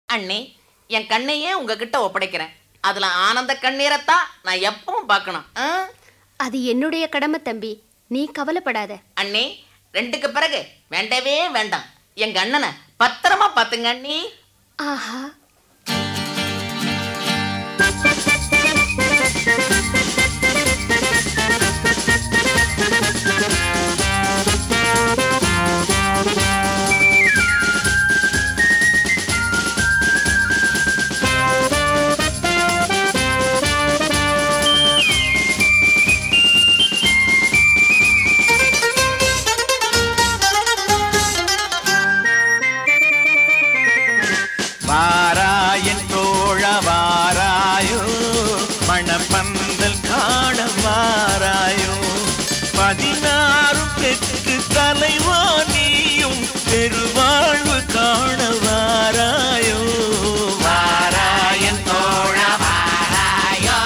அண்ணே என் கண்ணையே உங்ககிட்ட ஒப்படைக்கிறேன் அதுல ஆனந்த கண்ணீரைத்தான் நான் எப்பவும் பார்க்கணும் ஆ? அது என்னுடைய கடமை தம்பி நீ கவலைப்படாத அண்ணே ரெண்டுக்கு பிறகு வேண்டவே வேண்டாம் எங்க அண்ணனை பத்திரமா பாத்துங்க அண்ணி ஆஹா வாராயன் தோழ வாராயோ மணப்பந்தல் காண வாராயோ பதினாறு பெற்று தலைவா நீயும் பெருவாழ்வு காண வாராயோ வாராயன் தோழ வாராயோ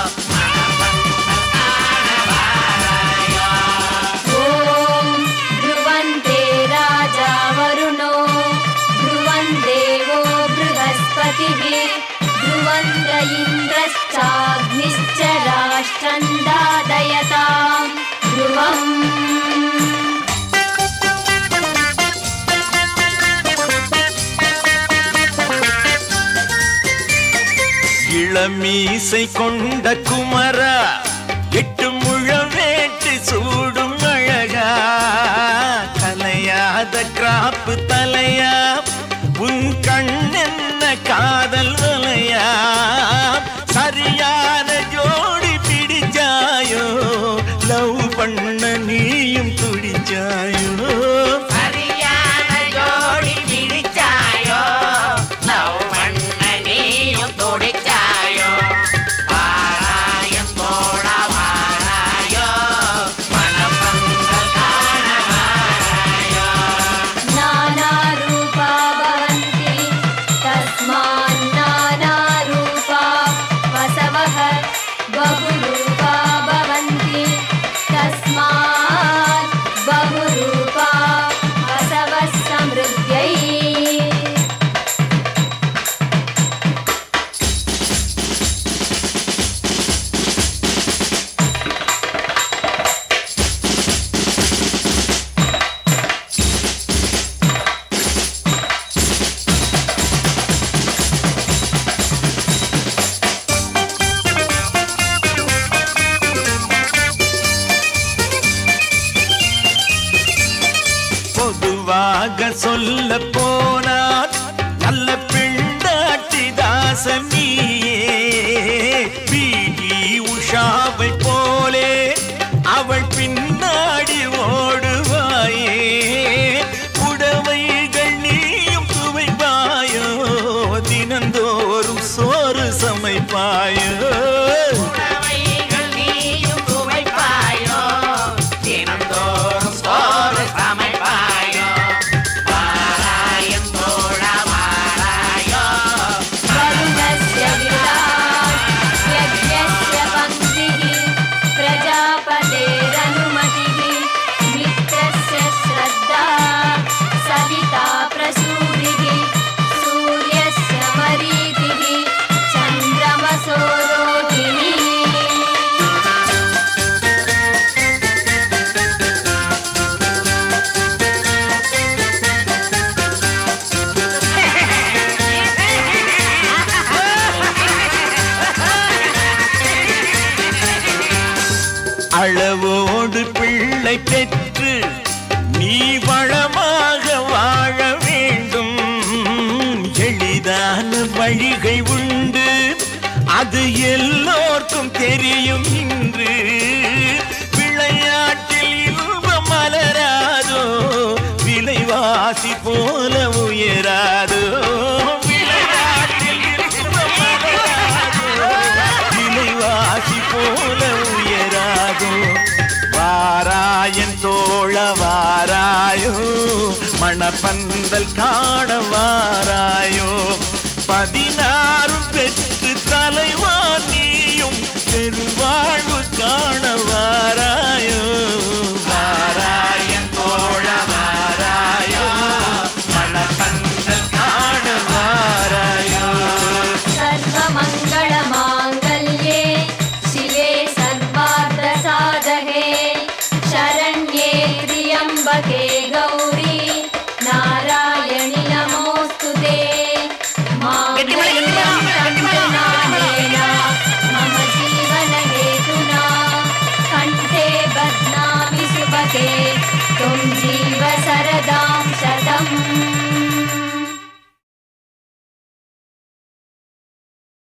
ॐ ध्रुवन्ते राजा वरुणो ध्रुवन्देवो बृहस्पतिः ध्रुवन्त इन्द्रश्चाग्निश्च राष्ट्रन्दादयताम् ध्रुवम् இளமீசை கொண்ட குமரா எட்டு முழவேட்டு சூடும் அழகா கலையாத கிராப்பு தலையா உன் கண்ணென்ன காதல் வலையா சரியான ஜோடி பிடிச்சாயோ லவ் பண்ண நீயும் துடிச்சாயோ சரியான ஜோடி பிடிச்சாயோ லவ் பண்ண நீயும் துடிச்சாயோ வாராயம் தோழ வாராயோ மனப்பந்தல் காண வாராயோ नानारूपा भवन्ति तस्मान् नानारूपा वसवः बहुरूपा भवन्ति तस्मात् बहुरूपा वसवः समृद्ध्यै பொதுவாக சொல்ல போனால் நல்ல பிண்டாட்டி தாசனியே பிடி உஷாவை போலே அவள் பின்னாடி ஓடுவாயே புடவைகள் நீயும் துவைப்பாயோ தினந்தோறும் சோறு சமைப்பாயோ புடவைகள் நீயும் துவைப்பாயோ தினந்தோறும் சோறு சமைப்பாயோ வாராயம் தோழ வாராயோ वरुणस्य विराट् यज्ञस्य पङ्क्तिः प्रजापतेरनुमतिः मित्रस्य श्रद्धा सविता प्रसूरिः सूर्यस्य मरीतिः चन्द्रमसो रोहिणी அளவோடு பிள்ளை பெற்று நீ வளமாக வாழ வேண்டும் எளிதான வழிகை உண்டு அது எல்லோர்க்கும் தெரியும் இன்று விளையாட்டில் இன்பம் மலராதோ விலைவாசி போல உயராதோ விளையாட்டில் இன்பம் மலராதோ விலைவாசி போல உயராதோ வாராயன் தோழ வாராயோ மணப்பந்தல் காண வாராயோ பதினாறு பெற்று தலைவா நீயும் பெருவாழ்வு காண வாராயோ வாராயன் தோழ வாராயோ மணப்பந்தல் காண வாராயோ கெட்டிமலை, கெட்டிமலை, கெட்டிமலை. मम जीवनहेतुना कण्ठे बध्नामि सुभगे त्वं जीव